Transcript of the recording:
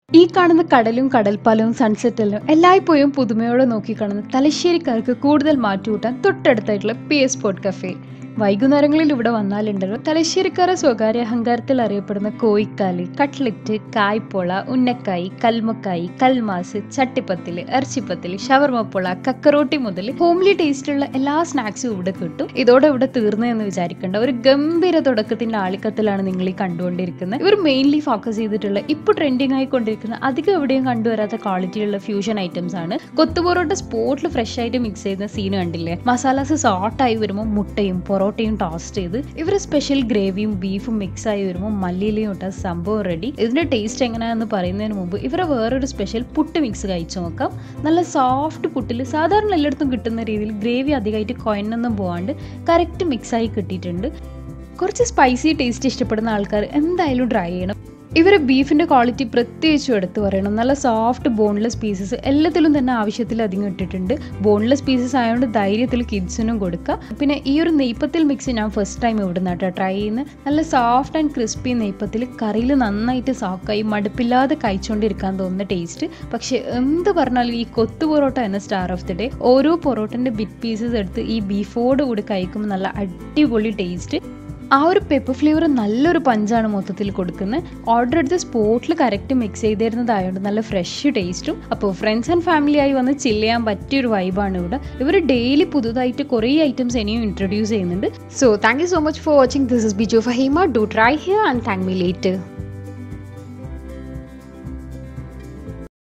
ഈ കാണുന്ന കടലും കടൽപ്പാലവും സൺസെറ്റെല്ലാം എല്ലായ്പ്പോഴും പുതുമയോടെ നോക്കിക്കാണുന്ന തലശ്ശേരിക്കാർക്ക് കൂടുതൽ മാറ്റുകൂട്ടാൻ തൊട്ടടുത്തായിട്ടുള്ള പി എസ് സ്പോട്ട് കഫേ വൈകുന്നേരങ്ങളിൽ ഇവിടെ വന്നാലുണ്ടല്ലോ തലശ്ശേരിക്കാരെ സ്വകാര്യ അഹങ്കാരത്തിൽ അറിയപ്പെടുന്ന കോയിക്കാല് കട്ട്ലറ്റ് കായ്പോള ഉന്നക്കായി കൽമക്കായി കൽമാസ് ചട്ടിപ്പത്തില് ഇറച്ചിപ്പത്തില് ഷവർമപ്പോള കക്കറോട്ടി മുതൽ ഹോംലി ടേസ്റ്റുള്ള എല്ലാ സ്നാക്സും ഇവിടെ കിട്ടും ഇതോടെ ഇവിടെ തീർന്നു എന്ന് വിചാരിക്കേണ്ട ഒരു ഗംഭീര തുടക്കത്തിന്റെ ആളിക്കത്തിലാണ് നിങ്ങൾ ഈ കണ്ടുകൊണ്ടിരിക്കുന്നത് ഇവർ മെയിൻലി ഫോക്കസ് ചെയ്തിട്ടുള്ള ഇപ്പോൾ ട്രെൻഡിങ് ആയിക്കൊണ്ടിരിക്കുന്ന അധികം എവിടെയും കണ്ടുവരാത്ത ക്വാളിറ്റിയുള്ള ഫ്യൂഷൻ ഐറ്റംസ് ആണ് കൊത്തുപൊറോട്ട സ്പോട്ടിൽ ഫ്രഷ് ആയിട്ട് മിക്സ് ചെയ്യുന്ന സീൻ കണ്ടില്ലേ മസാലാസ് സോട്ടായി വരുമ്പോൾ മുട്ടയും പൊറോട്ടയും ടോസ്റ്റ് ചെയ്ത് ഇവർ സ്പെഷ്യൽ ഗ്രേവിയും ബീഫും മിക്സ് ആയി വരുമ്പോൾ മല്ലിയിലയും ഇട്ട സംഭവം റെഡി ഇതിന്റെ ടേസ്റ്റ് എങ്ങനെയാണെന്ന് പറയുന്നതിന് മുമ്പ് ഇവരെ വേറൊരു സ്പെഷ്യൽ പുട്ട് മിക്സ് കഴിച്ചു നോക്കാം നല്ല സോഫ്റ്റ് പുട്ടിൽ സാധാരണ എല്ലായിടത്തും കിട്ടുന്ന രീതിയിൽ ഗ്രേവി അധികമായിട്ട് കൊയനൊന്നും പോകാണ്ട് കറക്റ്റ് മിക്സ് ആയി കിട്ടിയിട്ടുണ്ട് കുറച്ച് സ്പൈസി ടേസ്റ്റ് ഇഷ്ടപ്പെടുന്ന ആൾക്കാർ എന്തായാലും ട്രൈ ചെയ്യണം ഇവരെ ബീഫിന്റെ ക്വാളിറ്റി പ്രത്യേകിച്ചും എടുത്തു പറയണം നല്ല സോഫ്റ്റ് ബോൺലെസ് പീസസ് എല്ലാത്തിലും തന്നെ ആവശ്യത്തിലധികം ഇട്ടിട്ടുണ്ട് ബോൺലെസ് പീസസ് ആയതുകൊണ്ട് ധൈര്യത്തിൽ കിഡ്സിനും കൊടുക്കുക പിന്നെ ഈ ഒരു നെയ്പ്പത്തിൽ മിക്സ് ഞാൻ ഫസ്റ്റ് ടൈം ഇവിടെ നിന്നാട്ടോ ട്രൈ ചെയ്യുന്നത് നല്ല സോഫ്റ്റ് ആൻഡ് ക്രിസ്പി നെയ്പ്പത്തിൽ കറിയിൽ നന്നായിട്ട് സോക്കായി മടുപ്പില്ലാതെ കഴിച്ചുകൊണ്ടിരിക്കാൻ തോന്നുന്ന ടേസ്റ്റ് പക്ഷെ എന്ത് പറഞ്ഞാലും ഈ കൊത്തു പൊറോട്ട എന്ന സ്റ്റാർ ഓഫ് ദി ഡേ ഓരോ പൊറോട്ടൻ്റെ ബിറ്റ് പീസസ് എടുത്ത് ഈ ബീഫോട് കൂടി കഴിക്കുമ്പോൾ നല്ല അടിപൊളി ടേസ്റ്റ് ആ ഒരു പെപ്പർ ഫ്ലേവർ നല്ലൊരു പഞ്ചാണ് മൊത്തത്തിൽ കൊടുക്കുന്നത് ഓർഡർ എടുത്ത് സ്പോട്ടിൽ കറക്റ്റ് മിക്സ് ചെയ്തിരുന്നതായതുകൊണ്ട് നല്ല ഫ്രഷ് ടേസ്റ്റും അപ്പോൾ ഫ്രണ്ട്സ് ആൻഡ് ഫാമിലി ആയി വന്ന് ചില്ല് ചെയ്യാൻ പറ്റിയൊരു വൈബാണ് ഇവിടെ ഇവർ ഡെയിലി പുതുതായിട്ട് കുറേ ഐറ്റംസ് ഇനിയും ഇൻട്രൊഡ്യൂസ് ചെയ്യുന്നുണ്ട് so thank you so much for watching this is Biju Faheema do try here and thank me later